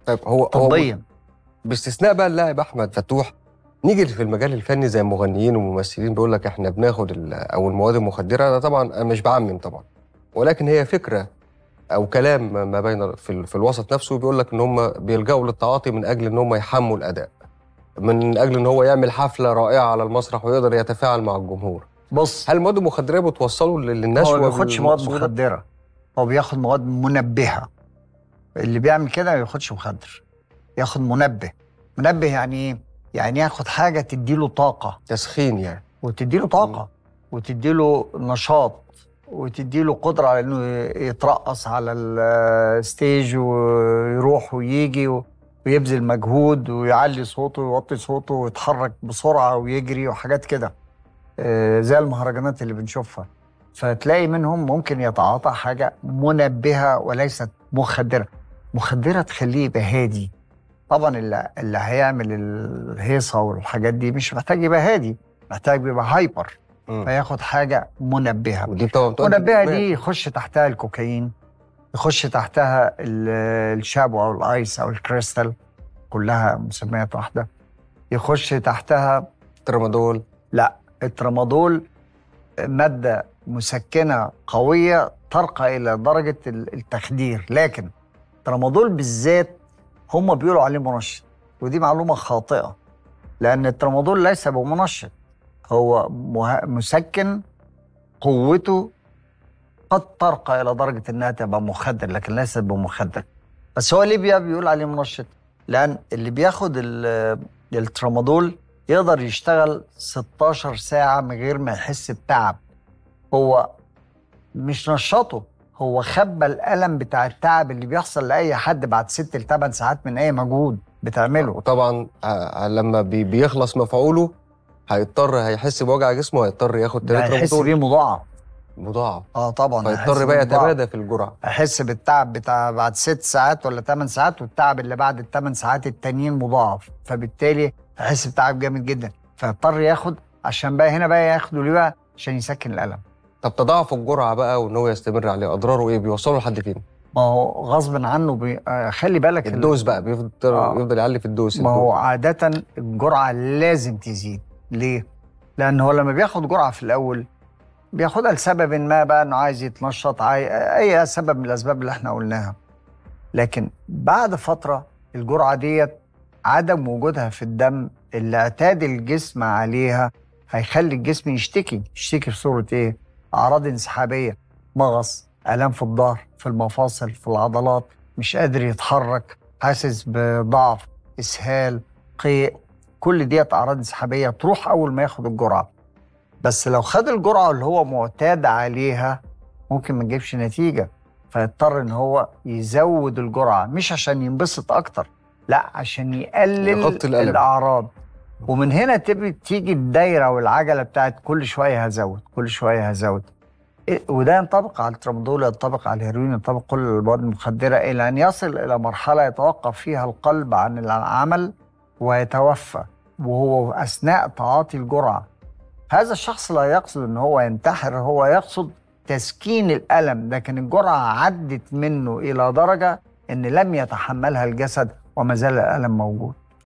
طيب هو هو طبيا باستثناء بقى اللاعب احمد فتوح نيجي في المجال الفني زي المغنيين والممثلين بيقول لك احنا بناخد ال- او المواد المخدره انا طبعا انا مش بعمم طبعا ولكن هي فكره او كلام ما بين في, ال- في الوسط نفسه بيقول لك ان هم بيلجأوا للتعاطي من اجل ان هم يحموا الاداء من اجل ان هو يعمل حفله رائعه على المسرح ويقدر يتفاعل مع الجمهور بص هل المواد المخدره بتوصله لل- للنشوه هو ما بياخدش مواد بالمقصودة؟ مخدره هو بياخد مواد منبهه اللي بيعمل كده ما بياخدش مخدر ياخد منبه منبه يعني ايه يعني ياخد حاجه تديله طاقه تسخين يعني وتديله طاقه وتديله نشاط وتديله قدره على انه يترقص على الستيج ويروح ويجي و- ويبذل مجهود ويعلي صوته ويوطي صوته ويتحرك بسرعه ويجري وحاجات كده آه، زي المهرجانات اللي بنشوفها فتلاقي منهم ممكن يتعاطى حاجه منبهه وليست مخدره مخدره تخليه يبقى هادي طبعا اللي, اللي هيعمل الهيصه والحاجات دي مش محتاج يبقى هادي محتاج يبقى هايبر مم. فياخد حاجه منبهه ودي طبعا بتؤدي منبهه للإدمان. دي يخش تحتها الكوكايين يخش تحتها ال- الشابو او الايس او الكريستال كلها مسميات واحده يخش تحتها ترامادول لا الترامادول مادة مسكنة قوية ترقى إلى درجة ال- التخدير لكن الترامادول بالذات هم بيقولوا عليه منشط ودي معلومة خاطئة لأن الترامادول ليس بمنشط هو مه- مسكن قوته قد ترقى إلى درجة إنها تبقى مخدر لكن ليست بمخدر بس هو ليه بي- بيقول عليه منشط لأن اللي بياخد ال- الترامادول يقدر يشتغل 16 ساعة من غير ما يحس بتعب هو مش نشطه هو خبى الألم بتاع التعب اللي بيحصل لأي حد بعد ست لثمان ساعات من أي مجهود بتعمله وطبعا ع- لما بي- بيخلص مفعوله هيضطر هيحس بوجع جسمه هيضطر ياخد ده تلاتة هيحس رامادول بيه مضاعف مضاعف اه طبعا هيحس فيضطر بقى بيه مضاعف. يتمادى في الجرعه احس بالتعب بتاع بعد ست ساعات ولا ثمان ساعات والتعب اللي بعد الثمان ساعات التانيين مضاعف فبالتالي احس بتعب جامد جدا فيضطر ياخد عشان بقى هنا بقى ياخده ليه بقى عشان يسكن الالم طب تضاعف الجرعه بقى وان هو يستمر عليه اضراره ايه بيوصله لحد فين ما هو غصب عنه بي... آه خلي بالك ال- الدوز بقى بيفضل آه. يفضل يعلي في الدوز ما هو الدوز. عادة الجرعة لازم تزيد ليه؟ لأن هو لما بياخد جرعة في الأول بياخدها لسبب ما بقى إنه عايز يتنشط عاي... أي سبب من الأسباب اللي إحنا قلناها لكن بعد فترة الجرعة ديت عدم وجودها في الدم اللي اعتاد الجسم عليها هيخلي الجسم يشتكي يشتكي في صورة إيه؟ أعراض انسحابية مغص آلام في الظهر في المفاصل في العضلات مش قادر يتحرك حاسس بضعف اسهال قيء كل ديت اعراض انسحابيه تروح اول ما ياخد الجرعه بس لو خد الجرعه اللي هو معتاد عليها ممكن ما تجيبش نتيجه فيضطر ان هو يزود الجرعه مش عشان ينبسط اكتر لا عشان يقلل يغطي الألم. الاعراض ومن هنا تبي تيجي الدايره والعجله بتاعت كل شويه هزود كل شويه هزود إيه- وده ينطبق على الترامادول ينطبق على الهيروين ينطبق كل المواد المخدره الى ان يصل الى مرحله يتوقف فيها القلب عن العمل ويتوفى وهو اثناء تعاطي الجرعه هذا الشخص لا يقصد ان هو ينتحر هو يقصد تسكين الالم لكن الجرعه عدت منه الى درجه ان لم يتحملها الجسد وما زال الالم موجود